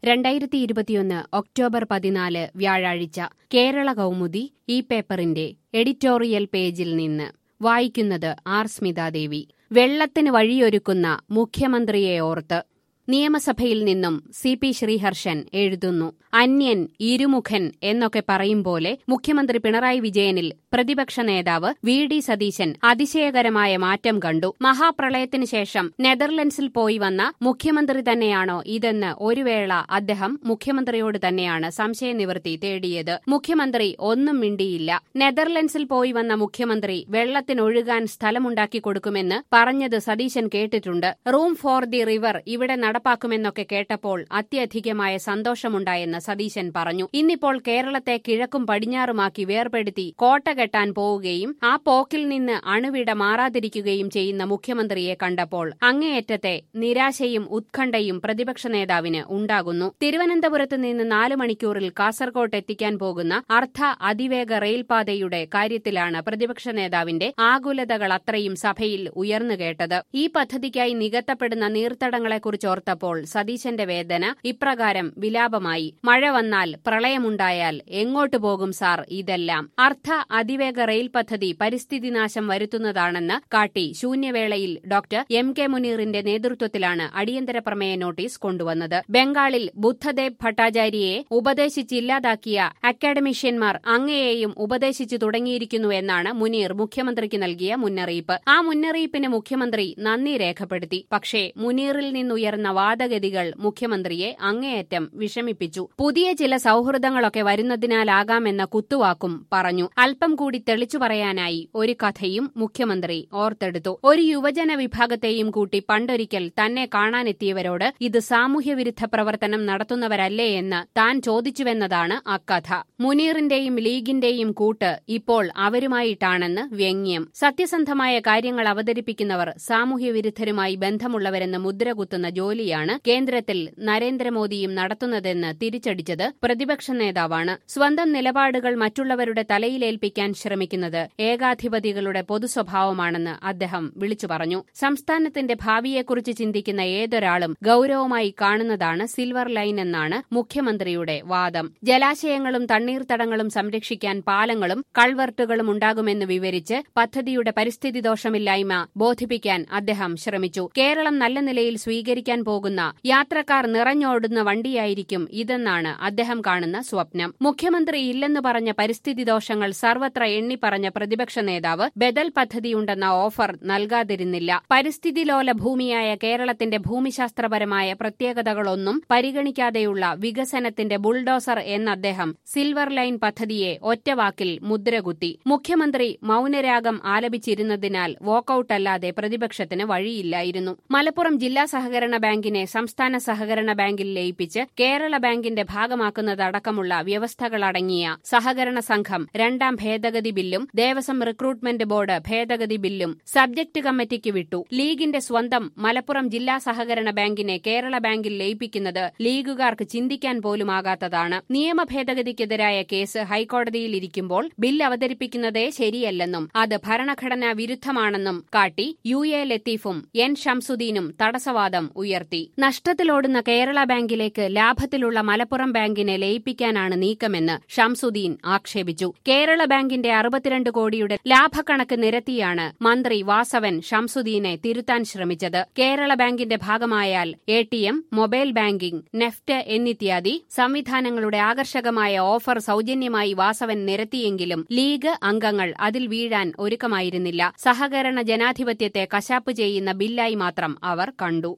രണ്ടായിരത്തി ഇരുപത്തിയൊന്ന് ഒക്ടോബർ പതിനാല് വ്യാഴാഴ്ച കേരള കൗമുദി ഈ പേപ്പറിന്റെ എഡിറ്റോറിയൽ പേജിൽ നിന്ന് വായിക്കുന്നത് ആർ സ്മിതാദേവി വെള്ളത്തിന് വഴിയൊരുക്കുന്ന മുഖ്യമന്ത്രിയെ ഓർത്ത് നിയമസഭയിൽ നിന്നും സി പി ശ്രീഹർഷൻ എഴുതുന്നു അന്യൻ ഇരുമുഖൻ എന്നൊക്കെ പറയും പോലെ മുഖ്യമന്ത്രി പിണറായി വിജയനിൽ പ്രതിപക്ഷ നേതാവ് വി ഡി സതീശൻ അതിശയകരമായ മാറ്റം കണ്ടു മഹാപ്രളയത്തിന് ശേഷം നെതർലൻഡ്സിൽ പോയി വന്ന മുഖ്യമന്ത്രി തന്നെയാണോ ഇതെന്ന് ഒരു വേള അദ്ദേഹം മുഖ്യമന്ത്രിയോട് തന്നെയാണ് സംശയനിവൃത്തി തേടിയത് മുഖ്യമന്ത്രി ഒന്നും മിണ്ടിയില്ല നെതർലൻഡ്സിൽ പോയി വന്ന മുഖ്യമന്ത്രി വെള്ളത്തിനൊഴുകാൻ സ്ഥലമുണ്ടാക്കി കൊടുക്കുമെന്ന് പറഞ്ഞത് സതീശൻ കേട്ടിട്ടുണ്ട് റൂം ഫോർ ദി റിവർ ഇവിടെ നടപ്പാക്കുമെന്നൊക്കെ കേട്ടപ്പോൾ അത്യധികമായ സന്തോഷമുണ്ടായെന്ന് സതീശൻ പറഞ്ഞു ഇന്നിപ്പോൾ കേരളത്തെ കിഴക്കും പടിഞ്ഞാറുമാക്കി വേർപെടുത്തി കോട്ട കെട്ടാൻ പോവുകയും ആ പോക്കിൽ നിന്ന് അണുവിട മാറാതിരിക്കുകയും ചെയ്യുന്ന മുഖ്യമന്ത്രിയെ കണ്ടപ്പോൾ അങ്ങേയറ്റത്തെ നിരാശയും ഉത്കണ്ഠയും പ്രതിപക്ഷ നേതാവിന് ഉണ്ടാകുന്നു തിരുവനന്തപുരത്ത് നിന്ന് നാല് മണിക്കൂറിൽ കാസർകോട്ട് എത്തിക്കാൻ പോകുന്ന അർദ്ധ അതിവേഗ റെയിൽപാതയുടെ കാര്യത്തിലാണ് പ്രതിപക്ഷ നേതാവിന്റെ ആകുലതകൾ അത്രയും സഭയിൽ ഉയർന്നു കേട്ടത് ഈ പദ്ധതിക്കായി നികത്തപ്പെടുന്ന നീർത്തടങ്ങളെക്കുറിച്ച് ഓർത്തപ്പോൾ സതീശന്റെ വേദന ഇപ്രകാരം വിലാപമായി മഴ വന്നാൽ പ്രളയമുണ്ടായാൽ എങ്ങോട്ടു പോകും സാർ ഇതെല്ലാം അർദ്ധ അതിവേഗ റെയിൽ പദ്ധതി പരിസ്ഥിതി നാശം വരുത്തുന്നതാണെന്ന് കാട്ടി ശൂന്യവേളയിൽ ഡോക്ടർ എം കെ മുനീറിന്റെ നേതൃത്വത്തിലാണ് അടിയന്തര പ്രമേയ നോട്ടീസ് കൊണ്ടുവന്നത് ബംഗാളിൽ ബുദ്ധദേവ് ഭട്ടാചാര്യയെ ഉപദേശിച്ചില്ലാതാക്കിയ അക്കാഡമിഷ്യന്മാർ അങ്ങയെയും ഉപദേശിച്ചു തുടങ്ങിയിരിക്കുന്നു എന്നാണ് മുനീർ മുഖ്യമന്ത്രിക്ക് നൽകിയ മുന്നറിയിപ്പ് ആ മുന്നറിയിപ്പിന് മുഖ്യമന്ത്രി നന്ദി രേഖപ്പെടുത്തി പക്ഷേ മുനീറിൽ നിന്നുയർന്ന വാദഗതികൾ മുഖ്യമന്ത്രിയെ അങ്ങേയറ്റം വിഷമിപ്പിച്ചു പുതിയ ചില സൌഹൃദങ്ങളൊക്കെ വരുന്നതിനാലാകാമെന്ന കുത്തുവാക്കും പറഞ്ഞു അല്പം കൂടി തെളിച്ചു പറയാനായി ഒരു കഥയും മുഖ്യമന്ത്രി ഓർത്തെടുത്തു ഒരു യുവജന വിഭാഗത്തെയും കൂട്ടി പണ്ടൊരിക്കൽ തന്നെ കാണാനെത്തിയവരോട് ഇത് സാമൂഹ്യവിരുദ്ധ പ്രവർത്തനം നടത്തുന്നവരല്ലേ എന്ന് താൻ ചോദിച്ചുവെന്നതാണ് അക്കഥ മുനീറിന്റെയും ലീഗിന്റെയും കൂട്ട് ഇപ്പോൾ അവരുമായിട്ടാണെന്ന് വ്യംഗ്യം സത്യസന്ധമായ കാര്യങ്ങൾ അവതരിപ്പിക്കുന്നവർ സാമൂഹ്യവിരുദ്ധരുമായി ബന്ധമുള്ളവരെന്ന് മുദ്രകുത്തുന്ന ജോലിയാണ് കേന്ദ്രത്തിൽ നരേന്ദ്രമോദിയും നടത്തുന്നതെന്ന് തിരിച്ചടിച്ചത് പ്രതിപക്ഷ നേതാവാണ് സ്വന്തം നിലപാടുകൾ മറ്റുള്ളവരുടെ തലയിലേൽപ്പിക്കാൻ ശ്രമിക്കുന്നത് ഏകാധിപതികളുടെ പൊതുസ്വഭാവമാണെന്ന് അദ്ദേഹം വിളിച്ചു പറഞ്ഞു സംസ്ഥാനത്തിന്റെ ഭാവിയെക്കുറിച്ച് ചിന്തിക്കുന്ന ഏതൊരാളും ഗൌരവമായി കാണുന്നതാണ് സിൽവർ ലൈൻ എന്നാണ് മുഖ്യമന്ത്രിയുടെ വാദം ജലാശയങ്ങളും തണ്ണീർത്തടങ്ങളും സംരക്ഷിക്കാൻ പാലങ്ങളും കൾവർട്ടുകളും ഉണ്ടാകുമെന്ന് വിവരിച്ച് പദ്ധതിയുടെ പരിസ്ഥിതി ദോഷമില്ലായ്മ ബോധിപ്പിക്കാൻ അദ്ദേഹം ശ്രമിച്ചു കേരളം നല്ല നിലയിൽ സ്വീകരിക്കാൻ പോകുന്ന യാത്രക്കാർ നിറഞ്ഞോടുന്ന വണ്ടിയായിരിക്കും ഇതെന്നാണ് അദ്ദേഹം കാണുന്ന സ്വപ്നം മുഖ്യമന്ത്രി ഇല്ലെന്ന് പറഞ്ഞ പരിസ്ഥിതി ദോഷങ്ങൾ സർവത്ര എണ്ണിപ്പറഞ്ഞ പ്രതിപക്ഷ നേതാവ് ബദൽ പദ്ധതിയുണ്ടെന്ന ഓഫർ നൽകാതിരുന്നില്ല പരിസ്ഥിതി ലോല ഭൂമിയായ കേരളത്തിന്റെ ഭൂമിശാസ്ത്രപരമായ പ്രത്യേകതകളൊന്നും പരിഗണിക്കാതെയുള്ള വികസനത്തിന്റെ ബുൾഡോസർ എന്ന അദ്ദേഹം സിൽവർ ലൈൻ പദ്ധതിയെ ഒറ്റവാക്കിൽ മുദ്രകുത്തി മുഖ്യമന്ത്രി മൌനരാഗം ആലപിച്ചിരുന്നതിനാൽ വോക്കൌട്ടല്ലാതെ പ്രതിപക്ഷത്തിന് വഴിയില്ലായിരുന്നു മലപ്പുറം ജില്ലാ സഹകരണ ബാങ്കിനെ സംസ്ഥാന സഹകരണ ബാങ്കിൽ ലയിപ്പിച്ച് കേരള ബാങ്കിന്റെ ഭാഗമാക്കുന്നതടക്കമുള്ള വ്യവസ്ഥകളടങ്ങിയ സഹകരണ സംഘം രണ്ടാം ഭേദഗതി ബില്ലും ദേവസ്വം റിക്രൂട്ട്മെന്റ് ബോർഡ് ഭേദഗതി ബില്ലും സബ്ജക്ട് കമ്മിറ്റിക്ക് വിട്ടു ലീഗിന്റെ സ്വന്തം മലപ്പുറം ജില്ലാ സഹകരണ ബാങ്കിനെ കേരള ബാങ്കിൽ ലയിപ്പിക്കുന്നത് ലീഗുകാർക്ക് ചിന്തിക്കാൻ പോലുമാകാത്തതാണ് നിയമ ഭേദഗതിക്കെതിരായ കേസ് ഹൈക്കോടതിയിൽ ഇരിക്കുമ്പോൾ ബിൽ അവതരിപ്പിക്കുന്നതേ ശരിയല്ലെന്നും അത് ഭരണഘടനാ വിരുദ്ധമാണെന്നും കാട്ടി യു എ ലത്തീഫും എൻ ഷംസുദ്ദീനും തടസ്സവാദം ഉയർത്തി നഷ്ടത്തിലോടുന്ന കേരള ബാങ്കിലേക്ക് ലാഭത്തിലുള്ള മലപ്പുറം ബാങ്കിനെ ലയിപ്പിക്കാനാണ് നീക്കമെന്ന് ഷംസുദ്ദീൻ ആക്ഷേപിച്ചു കേരള ബാങ്കിന്റെ അറുപത്തിരണ്ട് കോടിയുടെ ലാഭക്കണക്ക് നിരത്തിയാണ് മന്ത്രി വാസവൻ ഷംസുദ്ദീനെ തിരുത്താൻ ശ്രമിച്ചത് കേരള ബാങ്കിന്റെ ഭാഗമായാൽ A T M mobile banking NEFT എന്നിത്യാദി സംവിധാനങ്ങളുടെ ആകർഷകമായ ഓഫർ സൌജന്യമായി വാസവൻ നിരത്തിയെങ്കിലും ലീഗ് അംഗങ്ങൾ അതിൽ വീഴാൻ ഒരുക്കമായിരുന്നില്ല സഹകരണ ജനാധിപത്യത്തെ കശാപ്പ് ചെയ്യുന്ന ബില്ലായി മാത്രം അവർ കണ്ടു